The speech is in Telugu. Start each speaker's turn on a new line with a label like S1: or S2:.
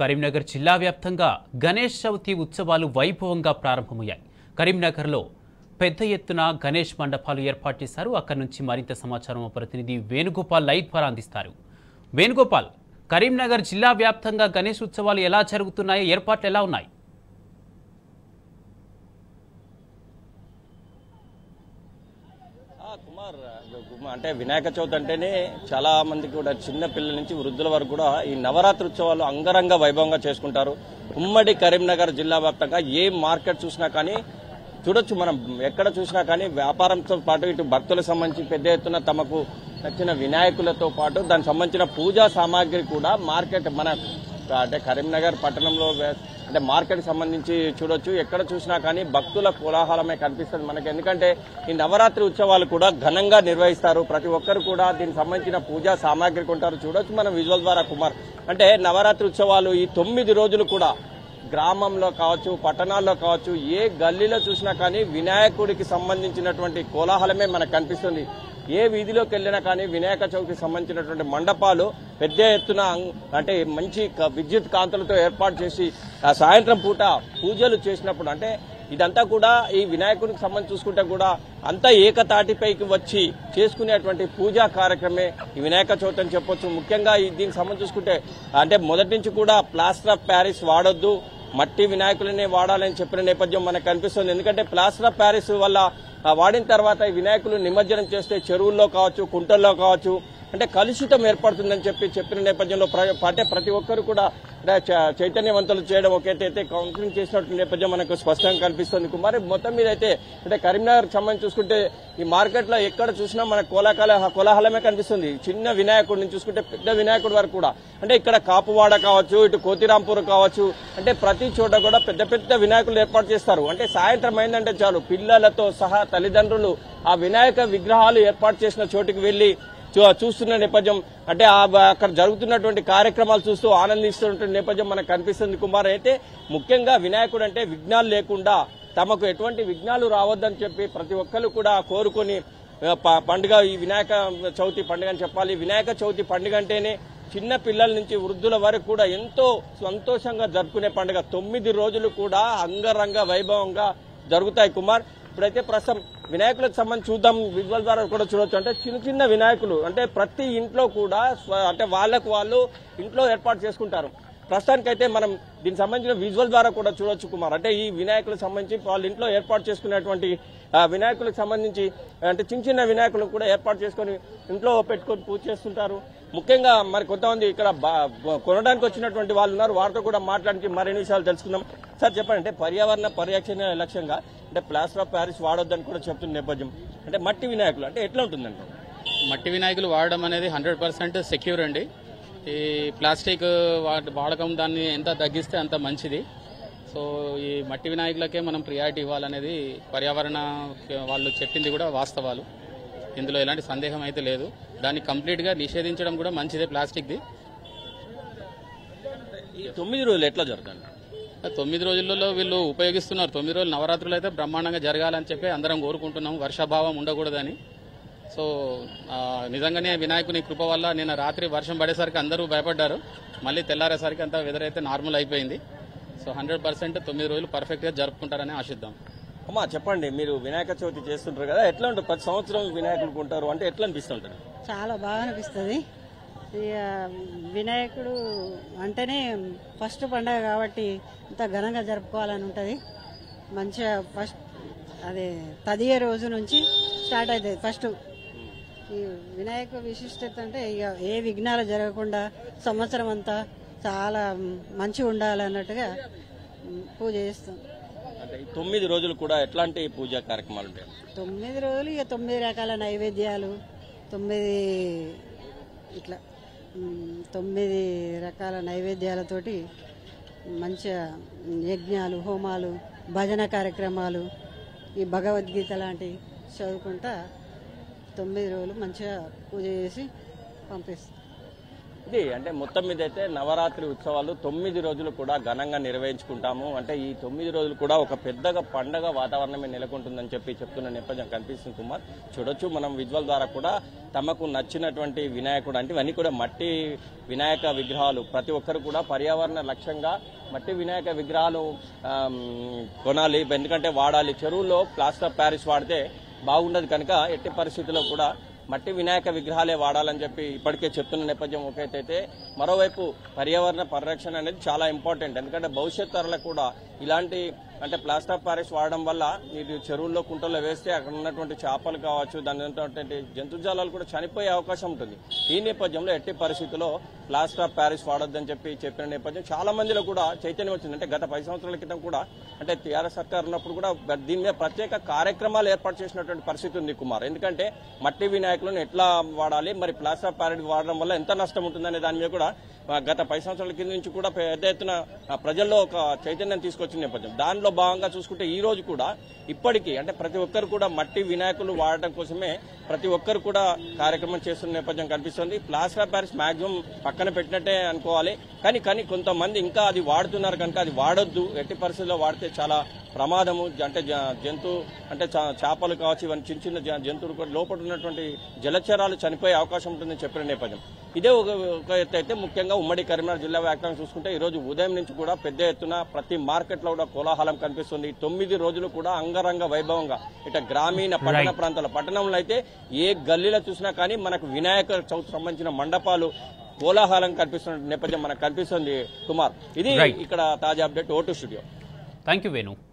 S1: కరీంనగర్ జిల్లా వ్యాప్తంగా గణేష్ చవితి ఉత్సవాలు వైభవంగా ప్రారంభమయ్యాయి కరీంనగర్లో పెద్ద ఎత్తున గణేష్ మండపాలు ఏర్పాటు చేశారు అక్కడి నుంచి మరింత సమాచారం మా ప్రతినిధి వేణుగోపాల్ లైవ్ ద్వారా అందిస్తారు వేణుగోపాల్ కరీంనగర్ జిల్లా వ్యాప్తంగా గణేష్ ఉత్సవాలు ఎలా జరుగుతున్నాయి ఏర్పాట్లు ఎలా ఉన్నాయి
S2: ఆ, కుమార్ కుమార్, అంటే వినాయక చవితి అంటేనే చాలా మందికి కూడా చిన్న పిల్లల నుంచి వృద్ధుల వరకు కూడా ఈ నవరాత్రి ఉత్సవాలు అంగరంగ వైభవంగా చేసుకుంటారు ఉమ్మడి కరీంనగర్ జిల్లా వ్యాప్తంగా ఏ మార్కెట్ చూసినా కానీ చూడొచ్చు మనం ఎక్కడ చూసినా కానీ వ్యాపారంతో పాటు ఇటు భక్తులకు సంబంధించి పెద్ద ఎత్తున తమకు నచ్చిన వినాయకులతో పాటు దానికి సంబంధించిన పూజా సామాగ్రి కూడా మార్కెట్ మన అంటే కరీంనగర్ పట్టణంలో వే- అంటే మార్కెట్ సంబంధించి చూడొచ్చు ఎక్కడ చూసినా కానీ భక్తుల కోలాహలమే కనిపిస్తుంది మనకి ఎందుకంటే ఈ నవరాత్రి ఉత్సవాలు కూడా ఘనంగా నిర్వహిస్తారు ప్రతి ఒక్కరు కూడా దీనికి సంబంధించిన పూజా సామాగ్రి కొంటారు చూడొచ్చు మనం విజువల్ ద్వారా కుమార్ అంటే నవరాత్రి ఉత్సవాలు ఈ తొమ్మిది రోజులు కూడా గ్రామంలో కావచ్చు పట్టణాల్లో కావచ్చు ఏ గల్లీలో చూసినా కానీ వినాయకుడికి సంబంధించినటువంటి కోలాహలమే మనకు కనిపిస్తుంది ఏ వీధిలోకి వెళ్ళినా కానీ వినాయక చవితికి సంబంధించినటువంటి మండపాలు పెద్ద ఎత్తున అంగ్- అంటే మంచి క- విద్యుత్ కాంతులతో ఏర్పాటు చేసి ఆ సాయంత్రం పూట పూజలు చేసినప్పుడు అంటే ఇదంతా కూడా ఈ వినాయకుడికి సంబంధించి చూసుకుంటే కూడా అంతా ఏకతాటిపైకి వచ్చి చేసుకునేటువంటి పూజా కార్యక్రమే ఈ వినాయక చవితి అని చెప్పొచ్చు ముఖ్యంగా ఈ దీనికి సంబంధించి చూసుకుంటే అంటే మొదటి నుంచి కూడా ప్లాస్టర్ ఆఫ్ ప్యారిస్ వాడొద్దు మట్టి వినాయకులనే వాడాలని చెప్పిన నేపథ్యం మనకు కనిపిస్తుంది ఎందుకంటే ప్లాస్టర్ ఆఫ్ ప్యారిస్ వల్ల ఆ, వాడిన తర్వాత ఈ వినాయకులు నిమజ్జనం చేస్తే చెరువుల్లో కావచ్చు కుంటల్లో కావచ్చు అంటే కలుషితం ఏర్పడుతుందని చెప్పి చెప్పిన నేపథ్యంలో ప్ర- అంటే ప్రతి ఒక్కరు కూడా అంటే చ- చైతన్యవంతులు చేయడం ఒకటైతే కౌన్సిలింగ్ చేసినట్టు నేపథ్యం మనకు స్పష్టంగా కనిపిస్తుంది కుమారి మొత్తం మీద అయితే అంటే కరీంనగర్ సంబంధించి చూసుకుంటే ఈ మార్కెట్ లో ఎక్కడ చూసినా మన కోలాహల కోలాహలమే కనిపిస్తుంది చిన్న వినాయకుడిని చూసుకుంటే పెద్ద వినాయకుడి వరకు కూడా అంటే ఇక్కడ కాపువాడ కావచ్చు ఇటు కోతిరాంపూర్ కావచ్చు అంటే ప్రతి చోట కూడా పెద్ద పెద్ద వినాయకులు ఏర్పాటు చేస్తారు అంటే సాయంత్రం అయిందంటే చాలు పిల్లలతో సహా తల్లిదండ్రులు ఆ వినాయక విగ్రహాలు ఏర్పాటు చేసిన చోటుకి వెళ్లి చూ- చూస్తున్న నేపథ్యం అంటే ఆ బ- అక్కడ జరుగుతున్నటువంటి కార్యక్రమాలు చూస్తూ ఆనందిస్తున్నటువంటి నేపథ్యం మనకు కనిపిస్తుంది కుమార్ అయితే ముఖ్యంగా వినాయకుడు అంటే విఘ్నాలు లేకుండా తమకు ఎటువంటి విఘ్నాలు రావద్దని చెప్పి ప్రతి ఒక్కరు కూడా కోరుకొని ఆ, ప- పండుగ ఈ వినాయక చవితి పండుగ అని చెప్పాలి వినాయక చవితి పండుగ అంటేనే చిన్న పిల్లల నుంచి వృద్ధుల వరకు కూడా ఎంతో సంతోషంగా జరుపుకునే పండుగ తొమ్మిది రోజులు కూడా అంగరంగ వైభవంగా జరుగుతాయి కుమార్ ఇప్పుడైతే ప్రస్తుతం వినాయకులకు సంబంధించి చూద్దాం విజువల్ ద్వారా కూడా చూడొచ్చు అంటే చిన్న చిన్న వినాయకులు అంటే ప్రతి ఇంట్లో కూడా స్వ- అంటే వాళ్ళకు వాళ్ళు ఇంట్లో ఏర్పాటు చేసుకుంటారు ప్రస్తుతానికైతే మనం దీనికి సంబంధించిన విజువల్ ద్వారా కూడా చూడొచ్చు కుమార్ అంటే ఈ వినాయకులకు సంబంధించి వాళ్ళ ఇంట్లో ఏర్పాటు చేసుకునేటువంటి ఆ, వినాయకులకు సంబంధించి అంటే చిన్న చిన్న వినాయకులు కూడా ఏర్పాటు చేసుకొని ఇంట్లో పెట్టుకొని పూజ చేస్తుంటారు ముఖ్యంగా మరి కొంతమంది ఇక్కడ బా- కొనడానికి వచ్చినటువంటి వాళ్ళు ఉన్నారు వారితో కూడా మాట్లాడి మరిన్ని విషయాలు తెలుసుకుందాం సార్ చెప్పండి అంటే పర్యావరణ పరిరక్షణ లక్ష్యంగా అంటే ప్లాస్టర్ ఆఫ్ ప్యారిస్ వాడొద్దని కూడా చెప్తున్న నేపథ్యం అంటే మట్టి వినాయకులు అంటే ఎట్లా ఉంటుందంటే
S3: మట్టి వినాయకులు వాడడం అనేది హండ్రెడ్ పర్సెంట్ సెక్యూర్ అండి ఈ ప్లాస్టిక్ వా- వాడకం దాన్ని ఎంత తగ్గిస్తే అంత మంచిది సో ఈ మట్టి వినాయకులకే మనం ప్రియారిటీ ఇవ్వాలనేది పర్యావరణ వాళ్ళు చెప్పింది కూడా వాస్తవాలు ఇందులో ఎలాంటి సందేహం అయితే లేదు దాన్ని కంప్లీట్గా నిషేధించడం కూడా మంచిదే ప్లాస్టిక్ది
S2: ఈ తొమ్మిది రోజులు ఎట్లా జరుగుతుంది
S3: తొమ్మిది రోజులలో వీళ్ళు ఉపయోగిస్తున్నారు తొమ్మిది రోజులు నవరాత్రులు అయితే బ్రహ్మాండంగా జరగాలని చెప్పి అందరం కోరుకుంటున్నాం వర్షాభావం ఉండకూడదని సో ఆ, నిజంగానే వినాయకుని కృప వల్ల నిన్న రాత్రి వర్షం పడేసరికి అందరూ భయపడ్డారు మళ్ళీ తెల్లారేసరికి అంతా వెదర్ అయితే నార్మల్ అయిపోయింది సో హండ్రెడ్ పర్సెంట్ తొమ్మిది రోజులు పర్ఫెక్ట్గా జరుపుకుంటారని ఆశిద్దాం
S2: అమ్మా చెప్పండి మీరు వినాయక చవితి చేస్తుంటారు కదా ఎట్లా ఉంటుంది ప్రతి సంవత్సరం వినాయకులు కొంటారు అంటే ఎట్లా అనిపిస్తుంటారు
S4: చాలా బాగా అనిపిస్తుంది ఇక వినాయకుడు అంటేనే ఫస్ట్ పండగ కాబట్టి ఇంత ఘనంగా జరుపుకోవాలని ఉంటుంది మంచిగా ఫస్ట్ అదే తదియ రోజు నుంచి స్టార్ట్ అవుతుంది ఫస్ట్ ఈ వినాయక విశిష్టత అంటే ఇక ఏ విఘ్నాలు జరగకుండా సంవత్సరం అంతా చాలా మంచిగా ఉండాలన్నట్టుగా పూజ చేస్తాం
S2: అంటే ఈ తొమ్మిది రోజులు కూడా ఎట్లాంటి పూజా కార్యక్రమాలు ఉంటాయి
S4: తొమ్మిది రోజులు ఇక తొమ్మిది రకాల నైవేద్యాలు తొమ్మిది ఇట్లా మ్, తొమ్మిది రకాల నైవేద్యాలతోటి మంచిగా యజ్ఞాలు హోమాలు భజన కార్యక్రమాలు ఈ భగవద్గీత లాంటివి చదువుకుంటా తొమ్మిది రోజులు మంచిగా పూజ చేసి పంపిస్తాం
S2: ఇది అంటే మొత్తం మీద అయితే నవరాత్రి ఉత్సవాలు తొమ్మిది రోజులు కూడా ఘనంగా నిర్వహించుకుంటాము అంటే ఈ తొమ్మిది రోజులు కూడా ఒక పెద్దగా పండగ వాతావరణమే నెలకొంటుందని చెప్పి చెప్తున్న నేపథ్యం కనిపిస్తుంది కుమార్ చూడొచ్చు మనం విజువల్ ద్వారా కూడా తమకు నచ్చినటువంటి వినాయకుడు అంటే ఇవన్నీ కూడా మట్టి వినాయక విగ్రహాలు ప్రతి ఒక్కరు కూడా పర్యావరణ లక్ష్యంగా మట్టి వినాయక విగ్రహాలు ఆమ్, కొనాలి ఎందుకంటే వాడాలి చెరువుల్లో ప్లాస్టర్ ఆఫ్ ప్యారిస్ వాడితే బాగుండదు కనుక ఎట్టి పరిస్థితుల్లో కూడా మట్టి వినాయక విగ్రహాలే వాడాలని చెప్పి ఇప్పటికే చెప్తున్న నేపథ్యం ఒకటైతే మరోవైపు పర్యావరణ పరిరక్షణ అనేది చాలా ఇంపార్టెంట్ ఎందుకంటే భవిష్యత్ తరాలకు కూడా ఇలాంటి అంటే ప్లాస్టర్ ఆఫ్ ప్యారిస్ వాడడం వల్ల మీరు చెరువుల్లో కుంటల్లో వేస్తే అక్కడ ఉన్నటువంటి చేపలు కావచ్చు దాని ఉన్నటువంటి జంతుజాలాలు కూడా చనిపోయే అవకాశం ఉంటుంది ఈ నేపథ్యంలో ఎట్టి పరిస్థితుల్లో ప్లాస్టర్ ఆఫ్ ప్యారిస్ వాడొద్దని చెప్పి చెప్పిన నేపథ్యం చాలా మందిలో కూడా చైతన్యం వచ్చింది అంటే గత పది సంవత్సరాల క్రితం కూడా అంటే టీఆర్ఎస్ సర్కార్ ఉన్నప్పుడు కూడా దీని మీద ప్రత్యేక కార్యక్రమాలు ఏర్పాటు చేసినటువంటి పరిస్థితి ఉంది కుమార్ ఎందుకంటే మట్టి వినాయకులను ఎట్లా వాడాలి మరి ప్లాస్టర్ ఆఫ్ ప్యారిస్ వాడడం వల్ల ఎంత నష్టం ఉంటుందనే దాని మీద కూడా ఆ, గత పది సంవత్సరాల కింద నుంచి కూడా పెద్ద ఎత్తున ఆ, ప్రజల్లో ఒక చైతన్యం తీసుకొచ్చిన నేపథ్యం దానిలో భాగంగా చూసుకుంటే ఈ రోజు కూడా ఇప్పటికీ అంటే ప్రతి ఒక్కరు కూడా మట్టి వినాయకులు వాడటం కోసమే ప్రతి ఒక్కరు కూడా కార్యక్రమం చేస్తున్న నేపథ్యం కనిపిస్తుంది ప్లాస్టర్ ఆఫ్ ప్యారిస్ మాక్సిమం పక్కన పెట్టినట్టే అనుకోవాలి కానీ కానీ కొంతమంది ఇంకా అది వాడుతున్నారు కనుక అది వాడొద్దు ఎట్టి పరిస్థితుల్లో వాడితే చాలా ప్రమాదము జ- అంటే జ- జంతు అంటే చా- చేపలు కావచ్చు ఇవన్నీ చిన్న చిన్న జ- జంతువులు కూడా లోపల ఉన్నటువంటి జలచరాలు చనిపోయే అవకాశం ఉంటుందని చెప్పిన నేపథ్యం ఇదే ఒక ఒక ఎత్తు అయితే ముఖ్యంగా ఉమ్మడి కరీంనగర్ జిల్లా వ్యాప్తంగా చూసుకుంటే ఈ రోజు ఉదయం నుంచి కూడా పెద్ద ఎత్తున ప్రతి మార్కెట్ లో కూడా కోలాహలం కనిపిస్తుంది ఈ తొమ్మిది రోజులు కూడా అంగరంగ వైభవంగా ఇట గ్రామీణ పట్టణ ప్రాంతాల పట్టణంలో అయితే ఏ గల్లీలో చూసినా కానీ మనకు వినాయక చవితి సంబంధించిన మండపాలు కోలాహలం కనిపిస్తున్న నేపథ్యం మనకు కనిపిస్తుంది కుమార్ ఇది
S1: Right.
S2: ఇక్కడ తాజా అప్డేట్ ఓటు స్టూడియో
S1: థ్యాంక్ యూ వేణు